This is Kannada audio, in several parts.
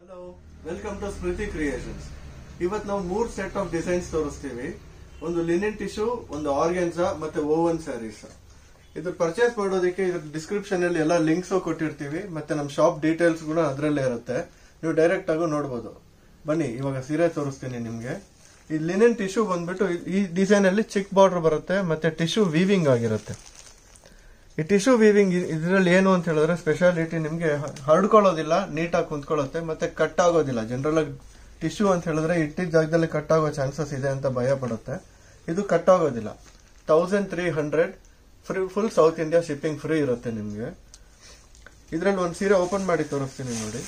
hello welcome to Smriti creations ಇವತ್ತು ನಾವು ಮೂರ್ ಸೆಟ್ ಆಫ್ ಡಿಸೈನ್ಸ್ ತೋರಿಸ್ತೀವಿ ಒಂದು ಲಿನೆನ್ ಟಿಶ್ಯೂ ಒಂದು ಆರ್ಗೆನ್ಸಾ ಮತ್ತೆ ಓವನ್ ಸ್ಯಾರೀಸ್ ಇದ್ರ ಪರ್ಚೇಸ್ ಮಾಡೋದಕ್ಕೆ ಇದ್ರ ಡಿಸ್ಕ್ರಿಪ್ಷನ್ ಅಲ್ಲಿ ಎಲ್ಲ ಲಿಂಕ್ಸ್ ಕೊಟ್ಟಿರ್ತೀವಿ ಮತ್ತೆ ನಮ್ಮ ಶಾಪ್ ಡೀಟೇಲ್ಸ್ ಕೂಡ ಅದರಲ್ಲೇ ಇರುತ್ತೆ ನೀವು ಡೈರೆಕ್ಟ್ ಆಗು ನೋಡ್ಬೋದು ಬನ್ನಿ ಇವಾಗ ಸೀರೆ ತೋರಿಸ್ತೀನಿ ನಿಮ್ಗೆ ಈ ಲಿನೆನ್ ಟಿಶ್ಯೂ ಬಂದ್ಬಿಟ್ಟು ಈ- ಈ ಡಿಸೈನ್ ಅಲ್ಲಿ ಚಿಕ್ ಬಾರ್ಡರ್ ಬರುತ್ತೆ ಮತ್ತೆ ಟಿಶ್ಯೂ ವೀವಿಂಗ್ ಆಗಿರುತ್ತೆ ಈ ಟಿಶ್ಯೂ ವೀವಿಂಗ್ ಇದರಲ್ಲಿ ಏನು ಅಂತ ಹೇಳಿದ್ರೆ ಸ್ಪೆಷಾಲಿಟಿ ನಿಮಗೆ ಹರಡ್ಕೊಳ್ಳೋದಿಲ್ಲ ನೀಟಾಗಿ ಕುಂತ್ಕೊಳ್ಳುತ್ತೆ ಮತ್ತೆ ಕಟ್ ಆಗೋದಿಲ್ಲ ಜನರಲ್ ಆಗಿ ಟಿಶ್ಯೂ ಅಂತ ಹೇಳಿದ್ರೆ ಇಟ್ಟಿದ್ದ ಜಾಗದಲ್ಲಿ ಕಟ್ ಆಗೋ ಚಾನ್ಸಸ್ ಇದೆ ಅಂತ ಭಯ ಪಡುತ್ತೆ ಇದು ಕಟ್ ಆಗೋದಿಲ್ಲ thousand three hundred free full South India shipping free ಇರುತ್ತೆ ನಿಮಗೆ ಇದರಲ್ಲಿ ಒಂದು ಸೀರೆ ಓಪನ್ ಮಾಡಿ ತೋರಿಸ್ತೀನಿ ನೋಡಿ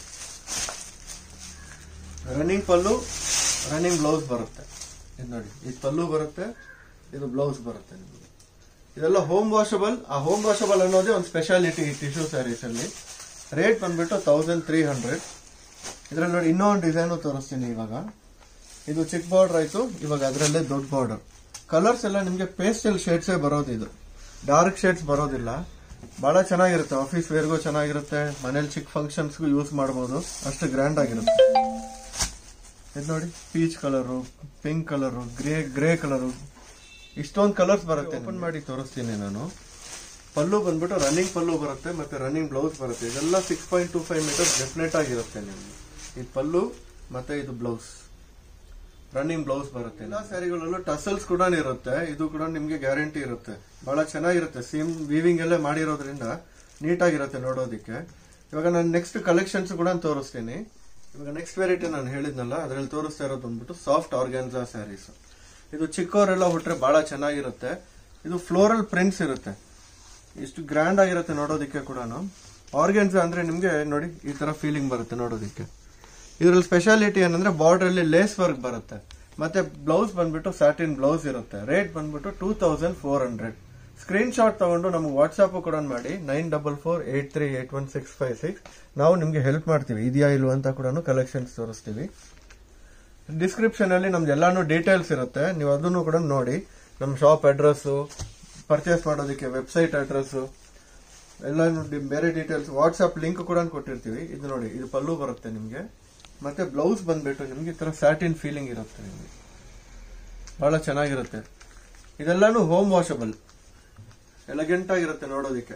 ರನ್ನಿಂಗ್ ಪಲ್ಲು ರನ್ನಿಂಗ್ ಬ್ಲೌಸ್ ಬರುತ್ತೆ ಇದು ನೋಡಿ ಇದು ಪಲ್ಲು ಬರುತ್ತೆ ಇದು ಬ್ಲೌಸ್ ಬರುತ್ತೆ ನಿಮಗೆ ಇದೆಲ್ಲ ಹೋಮ್ ವಾಷಬಲ್ ಆ ಹೋಮ್ ವಾಷಬಲ್ ಅನ್ನೋದೇ ಒಂದು ಸ್ಪೆಷಾಲಿಟಿ ಈ ಟಿಶ್ಯೂ ಸ್ಯಾರೀಸ್ ಅಲ್ಲಿ ರೇಟ್ ಬಂದ್ಬಿಟ್ಟು ತೌಸಂಡ್ ತ್ರೀ ಹಂಡ್ರೆಡ್ ಇದ್ರಲ್ಲಿ ನೋಡಿ ಇನ್ನೂ ಒಂದು ಡಿಸೈನು ತೋರಿಸ್ತೀನಿ ಇವಾಗ ಇದು ಚಿಕ್ಕ ಬಾರ್ಡರ್ ಆಯ್ತು ಇವಾಗ ಅದರಲ್ಲೇ ದೊಡ್ಡ ಬಾರ್ಡರ್ ಕಲರ್ಸ್ ಎಲ್ಲ ನಿಮಗೆ ಪೇಸ್ಟಲ್ ಶೇಡ್ಸೇ ಬರೋದು ಇದು ಡಾರ್ಕ್ ಶೇಡ್ಸ್ ಬರೋದಿಲ್ಲ ಬಹಳ ಚೆನ್ನಾಗಿರುತ್ತೆ ಆಫೀಸ್ ವೇರ್ಗೂ ಚೆನ್ನಾಗಿರುತ್ತೆ ಮನೇಲಿ ಚಿಕ್ಕ ಫಂಕ್ಷನ್ಸ್ಗೂ ಯೂಸ್ ಮಾಡ್ಬೋದು ಅಷ್ಟು ಗ್ರ್ಯಾಂಡ್ ಆಗಿರುತ್ತೆ ಇದು ನೋಡಿ peach colour pink colour grey grey colour ಇಷ್ಟೊಂದು ಕಲರ್ಸ್ ಬರುತ್ತೆ ಓಪನ್ ಮಾಡಿ ತೋರಿಸ್ತೀನಿ ನಾನು ಪಲ್ಲು ಬಂದ್ಬಿಟ್ಟು ರನ್ನಿಂಗ್ ಪಲ್ಲು ಬರುತ್ತೆ ಮತ್ತೆ ರನ್ನಿಂಗ್ ಬ್ಲೌಸ್ ಬರುತ್ತೆ ಇದೆಲ್ಲ six point two five metres definite ಆಗಿರುತ್ತೆ ನಿಮ್ಗೆ ಇದು ಪಲ್ಲು ಮತ್ತೆ ಇದು ಬ್ಲೌಸ್ ರನ್ನಿಂಗ್ ಬ್ಲೌಸ್ ಬರುತ್ತೆ ಎಲ್ಲ ಸ್ಯಾರಿಗಳಲ್ಲೂ ಟಸಲ್ಸ್ ಕೂಡ ಇರುತ್ತೆ ಇದು ಕೂಡ ನಿಮ್ಗೆ ಗ್ಯಾರಂಟಿ ಇರುತ್ತೆ ಬಹಳ ಚೆನ್ನಾಗಿರುತ್ತೆ ಸೇಮ್ ವೀವಿಂಗ್ ಎಲ್ಲ ಮಾಡಿರೋದ್ರಿಂದ ನೀಟಾಗಿರುತ್ತೆ ನೋಡೋದಕ್ಕೆ ಇವಾಗ ನಾನು ನೆಕ್ಸ್ಟ್ ಕಲೆಕ್ಷನ್ಸ್ ಕೂಡ ತೋರಿಸ್ತೀನಿ ಇವಾಗ ನೆಕ್ಸ್ಟ್ ವೆರೈಟಿ ನಾನು ಹೇಳಿದ್ನಲ್ಲ ಅದ್ರಲ್ಲಿ ತೋರಿಸ್ತಾ ಇರೋದು ಬಂದ್ಬಿಟ್ಟು ಸಾಫ್ಟ್ ಆರ್ಗ್ಯಾನ್ಸಾ ಸ್ಯಾರೀಸ್ ಇದು ಚಿಕ್ಕವರೆಲ್ಲ ಹುಟ್ರೆ ಬಹಳ ಚೆನ್ನಾಗಿರುತ್ತೆ ಇದು ಫ್ಲೋರಲ್ ಪ್ರಿಂಟ್ಸ್ ಇರುತ್ತೆ ಇಷ್ಟು ಗ್ರ್ಯಾಂಡ್ ಆಗಿರುತ್ತೆ ನೋಡೋದಕ್ಕೆ ಕೂಡ ಆರ್ಗ್ಯಾನ್ಸಾ ಅಂದ್ರೆ ನಿಮ್ಗೆ ನೋಡಿ ಈ ತರ ಫೀಲಿಂಗ್ ಬರುತ್ತೆ ನೋಡೋದಕ್ಕೆ ಇದ್ರಲ್ಲಿ ಸ್ಪೆಷಾಲಿಟಿ ಏನಂದ್ರೆ ಬಾರ್ಡರ್ ಅಲ್ಲಿ ಲೇಸ್ ವರ್ಕ್ ಬರುತ್ತೆ ಮತ್ತೆ ಬ್ಲೌಸ್ ಬಂದ್ಬಿಟ್ಟು ಸ್ಯಾಟಿನ್ ಬ್ಲೌಸ್ ಇರುತ್ತೆ ರೇಟ್ ಬಂದ್ಬಿಟ್ಟು two thousand four hundred screen shot ತಗೊಂಡು ನಮ್ಗೆ ವಾಟ್ಸ್ಆಪ್ ಕೂಡ ಮಾಡಿ nine double four eight three eight one six five six ನಾವು ನಿಮ್ಗೆ ಹೆಲ್ಪ್ ಮಾಡ್ತೀವಿ ಇದೆಯಾ ಇಲ್ವಾ ಅಂತ ಕೂಡ ಕಲೆಕ್ಷನ್ಸ್ ತೋರಿಸ್ತೀವಿ ಡಿಸ್ಕ್ರಿಪ್ಷನ್ ಅಲ್ಲಿ ನಮ್ದು ಎಲ್ಲಾನು ಡೀಟೇಲ್ಸ್ ಇರುತ್ತೆ ನೀವು ಅದನ್ನು ಕೂಡ ನೋಡಿ ನಮ್ಮ ಶಾಪ್ ಅಡ್ರೆಸ್ ಪರ್ಚೇಸ್ ಮಾಡೋದಕ್ಕೆ ವೆಬ್ಸೈಟ್ ಅಡ್ರೆಸ್ ಎಲ್ಲಾನು ಡಿ- ಬೇರೆ ಡೀಟೇಲ್ಸ್ ವಾಟ್ಸ್ಆಪ್ ಲಿಂಕ್ ಕೂಡ ಕೊಟ್ಟಿರ್ತೀವಿ ಇದು ನೋಡಿ ಇದು ಪಲ್ಲು ಬರುತ್ತೆ ನಿಮ್ಗೆ ಮತ್ತೆ ಬ್ಲೌಸ್ ಬಂದ್ಬಿಟ್ಟು ನಿಮ್ಗೆ ಈ ತರ ಸ್ಯಾಟಿನ್ ಫೀಲಿಂಗ್ ಇರುತ್ತೆ ನಿಮ್ಗೆ ಬಹಳ ಚೆನ್ನಾಗಿರುತ್ತೆ ಇದೆಲ್ಲಾನು ಹೋಮ್ ವಾಷಬಲ್ ಎಲಗೆಂಟ್ ಆಗಿರುತ್ತೆ ನೋಡೋದಿಕ್ಕೆ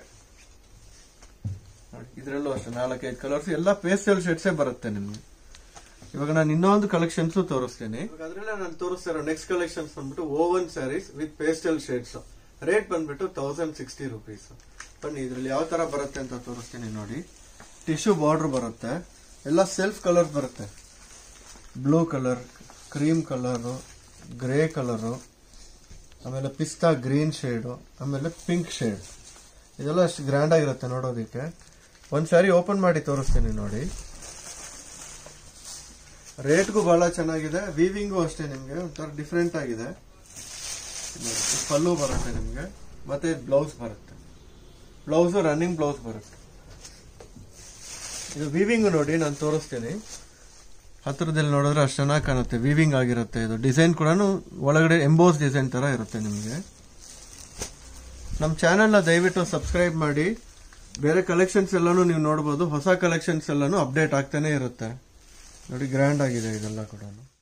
ನೋಡಿ ಇದ್ರಲ್ಲೂ ಅಷ್ಟೇ ನಾಲ್ಕೈದು ಕಲರ್ಸ್ ಎಲ್ಲ ಪೇಸ್ಟಲ್ ಶೇಡ್ಸೇ ಬರುತ್ತೆ ನಿಮ್ಗೆ ಇವಾಗ ನಾನು ಇನ್ನೊಂದು ಕಲೆಕ್ಷನ್ಸ್ ತೋರಿಸ್ತೇನೆ ಇವಾಗ ಅದ್ರಲ್ಲೇ ನಾನು ತೋರಿಸ್ತಾ ಇರೋ ನೆಕ್ಸ್ಟ್ ಕಲೆಕ್ಷನ್ಸ್ ಬಂದ್ಬಿಟ್ಟು woven saris with pastel shades rate ಬಂದ್ಬಿಟ್ಟು ತೌಸಂಡ್ ಸಿಕ್ಸ್ಟಿ ರುಪೀಸ್ ಬನ್ನಿ ಇದ್ರಲ್ಲಿ ಯಾವ ತರ ಬರುತ್ತೆ ಅಂತ ತೋರಿಸ್ತೀನಿ ನೋಡಿ ಟಿಶ್ಯೂ ಬಾರ್ಡರ್ ಬರುತ್ತೆ ಎಲ್ಲ ಸೆಲ್ಫ್ ಕಲರ್ಸ್ ಬರುತ್ತೆ blue colour cream colour grey colour ಆಮೇಲೆ ಪಿಸ್ತಾ ಗ್ರೀನ್ ಶೇಡು ಆಮೇಲೆ ಪಿಂಕ್ ಶೇಡ್ ಇದೆಲ್ಲ ಅಷ್ಟು ಗ್ರ್ಯಾಂಡ್ ಆಗಿರುತ್ತೆ ನೋಡೋದಕ್ಕೆ ಒಂದ್ ಸಾರಿ ಓಪನ್ ಮಾಡಿ ತೋರಿಸ್ತೀನಿ ನೋಡಿ ರೇಟ್ಗೂ ಬಹಳ ಚೆನ್ನಾಗಿದೆ ವೀವಿಂಗು ಅಷ್ಟೇ ನಿಮ್ಗೆ ಒಂಥರ ಡಿಫ್ರೆಂಟ್ ಆಗಿದೆ ನೋಡಿ, ಇದು ಪಲ್ಲು ಬರುತ್ತೆ ನಿಮ್ಗೆ ಮತ್ತೆ ಬ್ಲೌಸ್ ಬರುತ್ತೆ ಬ್ಲೌಸ್ ರನ್ನಿಂಗ್ ಬ್ಲೌಸ್ ಬರುತ್ತೆ ಇದು ವೀವಿಂಗ್ ನೋಡಿ ನಾನು ತೋರಿಸ್ತೀನಿ ಹತ್ರದಲ್ಲಿ ನೋಡಿದ್ರೆ ಅಷ್ಟು ಚೆನ್ನಾಗಿ ಕಾಣುತ್ತೆ ವೀವಿಂಗ್ ಆಗಿರುತ್ತೆ ಇದು ಡಿಸೈನ್ ಕೂಡ ಒಳಗಡೆ ಎಂಬೋಸ್ ಡಿಸೈನ್ ತರ ಇರುತ್ತೆ ನಿಮಗೆ ನಮ್ಮ ಚಾನೆಲ್ನ ದಯವಿಟ್ಟು ಸಬ್ಸ್ಕ್ರೈಬ್ ಮಾಡಿ ಬೇರೆ ಕಲೆಕ್ಷನ್ಸ್ ಎಲ್ಲಾನು ನೀವು ನೋಡ್ಬೋದು ಹೊಸ ಕಲೆಕ್ಷನ್ಸ್ ಎಲ್ಲಾನು ಅಪ್ಡೇಟ್ ಆಗ್ತಾನೆ ಇರುತ್ತೆ ನೋಡಿ ಗ್ರ್ಯಾಂಡ್ ಆಗಿದೆ ಇದೆಲ್ಲ ಕೂಡ